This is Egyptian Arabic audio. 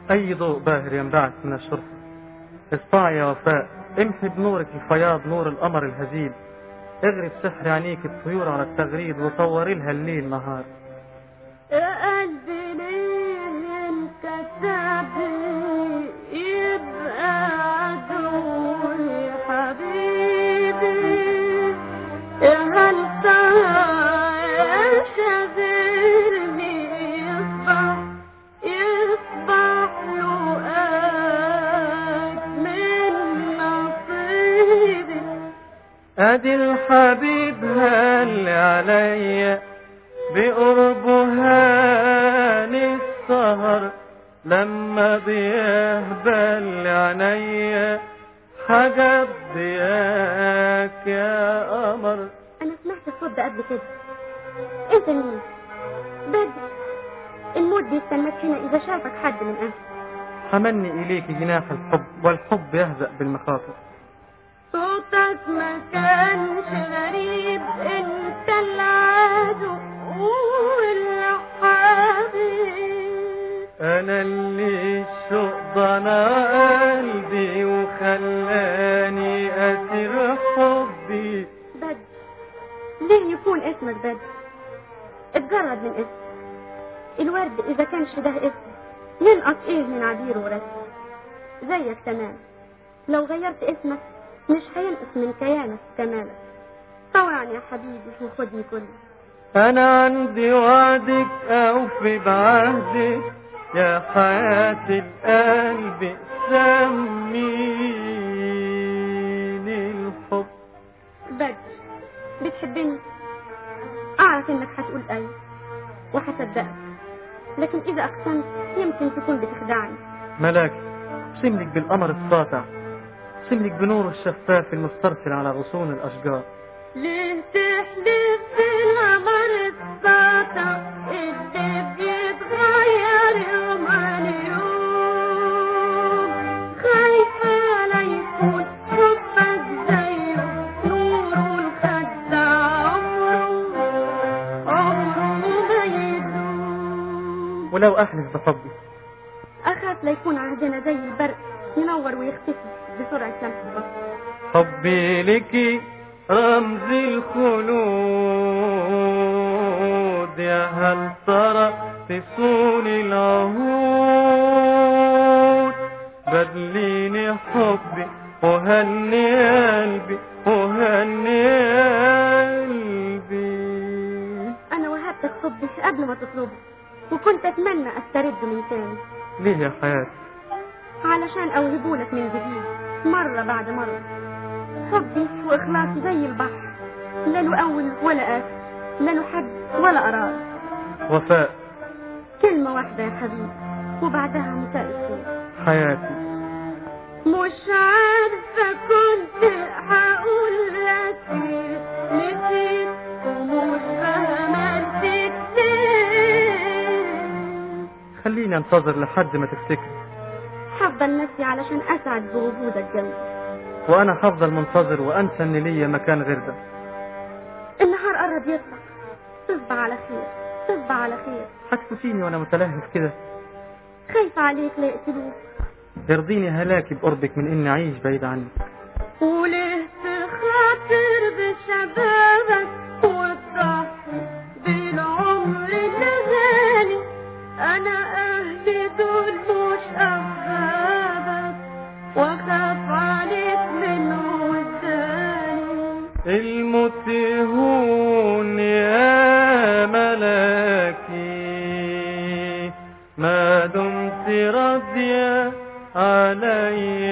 أي ضوء باهر ينبعث من الشرفة اصطاع يا وفاء امحي بنورك الفياض نور القمر الهزيل اغرب سحر عينيك الطيور على التغريد وطوري لها الليل نهار يا قلبي ليه انكتب يبقى عدوي حبيبي يا هل يا شاغلني يصبح يصبح لقاك من نصيبي ادي الحبيب هل عليا بقربها السهر لما بيهبل عينيا حجب ضياك يا قمر انا سمعت الصوت ده قبل كده انت مين بدر الموت بيستناك هنا اذا شافك حد من اهلك حملني اليك جناح الحب والحب يهزأ بالمخاطر صوتك ما كانش غريب انت العدو والحبيب انا اللي الشوق ضنا قلبي وخلاني اسير حبي بدر ليه يكون اسمك بدر اتجرد من اسم الورد اذا كانش ده اسم ينقص ايه من عبير ورسم زيك تمام لو غيرت اسمك مش هينقص من كيانك كمالك طوعني يا حبيبي وخدني كله انا عندي وعدك اوفي بعهدك يا حياة القلب سميني الحب بدر بتحبني اعرف انك هتقول ايوه وهصدقك لكن اذا اقسمت يمكن تكون بتخدعني ملاك سملك بالقمر الساطع سملك بنور الشفاف المسترسل على غصون الاشجار ليه تحلف بالقمر الساطع اللي بيتغير يوم عن يوم خايفة لا يكون حبك زيه نوره الخدع عمره عمره ما يدوم ولو احلف بحبي أخاف لا يكون عهدنا زي البرق ينور ويختفي بسرعة لمح البصر حبي لك رمز الخلود يا هل ترى تسون العهود بدليني حبي وهني قلبي وهني قلبي أنا وهبتك حبي قبل ما تطلبه وكنت أتمنى أسترد من تاني ليه يا حياتي علشان أوهبهولك من جديد مرة بعد مرة حبي وإخلاصي زي البحر لا له أول ولا آخر لا له حد ولا قرار وفاء كلمة واحدة يا حبيبي وبعدها مساء الخير حياتي مش عارفة كنت هقول لك إيه نسيت ومش فاهمة نسيت ليه خليني انتظر لحد ما تفتكر هفضل نفسي علشان أسعد بوجودك جنبي وانا هفضل منتظر وانسى ان ليا مكان غير ده النهار قرب يطلع تصبح على خير تصبح على خير هتكفيني وانا متلهف كده خايفة عليك لا يقتلوك يرضيني هلاكي بقربك من اني اعيش بعيد عنك وليه تخاطر بشبابك وتضحي بالعمر الغالي انا اهلي دول مش احبابك واخاف عليك من وسالي الموت هون يا ملاكي ما دمت راضية علي